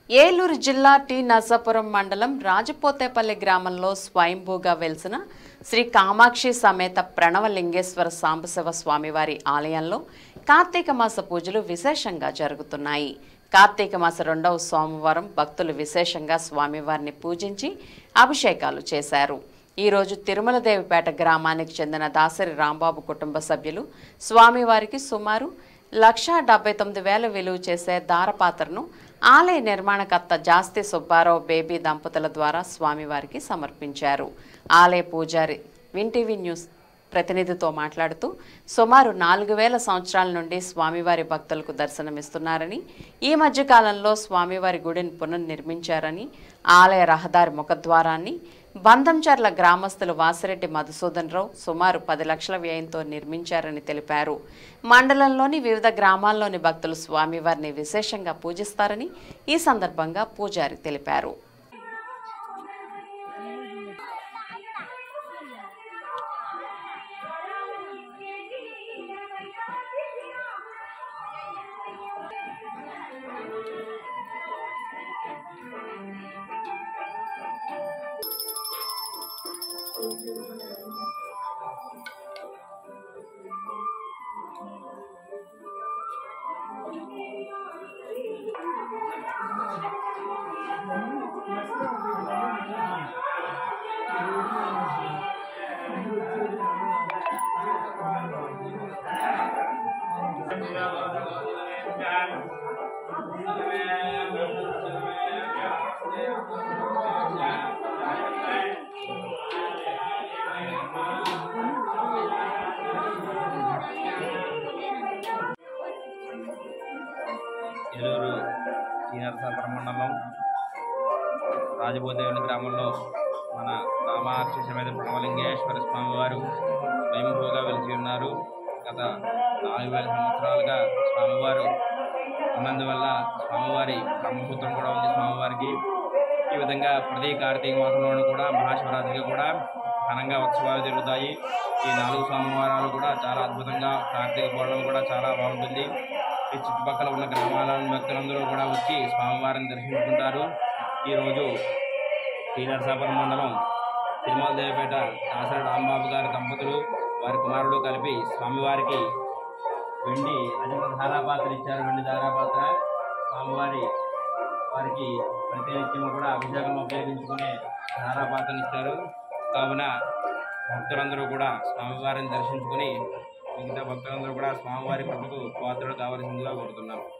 ఏలూరు జిల్లా టి నర్సాపురం మండలం రాజపోతేపల్లి గ్రామంలో స్వయంభూగా వెలిసిన శ్రీ కామాక్షి సమేత ప్రణవలింగేశ్వర సాంబశివ స్వామివారి ఆలయంలో కార్తీక మాస పూజలు విశేషంగా జరుగుతున్నాయి కార్తీక మాస రెండవ సోమవారం భక్తులు విశేషంగా స్వామివారిని పూజించి అభిషేకాలు చేశారు ఈరోజు తిరుమలదేవిపేట గ్రామానికి చెందిన దాసరి రాంబాబు కుటుంబ సభ్యులు స్వామివారికి సుమారు లక్షా డెబ్బై తొమ్మిది వేల విలువ చేసే దారపాత్రను ఆలయ నిర్మాణకర్త జాస్తి సుబ్బారావు బేబీ దంపతుల ద్వారా స్వామివారికి సమర్పించారు ఆలయ పూజారి విన్టీవీ న్యూస్ ప్రతినిధితో మాట్లాడుతూ సుమారు నాలుగు వేల సంవత్సరాల నుండి స్వామివారి భక్తులకు దర్శనమిస్తున్నారని ఈ మధ్య కాలంలో స్వామివారి గుడిని పునర్నిర్మించారని ఆలయ రహదారి ముఖద్వారాన్ని బంధంచర్ల గ్రామస్తులు వాసిరెడ్డి మధుసూదన్ రావు సుమారు పది లక్షల వ్యయంతో నిర్మించారని తెలిపారు మండలంలోని వివిధ గ్రామాల్లోని భక్తులు స్వామివారిని విశేషంగా పూజిస్తారని ఈ సందర్భంగా పూజారి తెలిపారు ఏలూరు టీ నరసాపురం మండలం రాజబోదేవుని గ్రామంలో మన కామాక్షి సమేత ప్రణవలింగేశ్వర స్వామి వారు స్వయంభూగా వెలిసి ఉన్నారు గత నాలుగు వేల సంవత్సరాలుగా స్వామివారు ఉన్నందువల్ల స్వామివారి బ్రహ్మసూత్రం కూడా ఉంది స్వామివారికి ఈ విధంగా ప్రతి కార్తీక మాసంలోనూ కూడా మహాశివరాత్రికి కూడా ఘనంగా ఉత్సవాలు జరుగుతాయి ఈ నాలుగు సోమవారాలు కూడా చాలా అద్భుతంగా కార్తీక పౌర్ణమి కూడా చాలా బాగుంటుంది ఈ చుట్టుపక్కల ఉన్న గ్రామాలను భక్తులందరూ కూడా వచ్చి స్వామివారిని దర్శించుకుంటారు ఈరోజు టీ నరసాపురం మండలం తిరుమల దేవపేట దాసరి రాంబాబు గారి దంపతులు వారి కుమారుడు కలిపి స్వామివారికి వెండి అజంత ధారాపాత్ర ఇచ్చారు వెండి ధారాపాత్ర స్వామివారి వారికి ప్రతినిత్యము కూడా అభిషేకంలో ఉపయోగించుకునే ధారాపాత్రను ఇచ్చారు కావున భక్తులందరూ కూడా స్వామివారిని దర్శించుకుని మిగతా భక్తులందరూ కూడా స్వామివారి కృపకు పాత్రలు కావాల్సిందిగా కోరుతున్నాం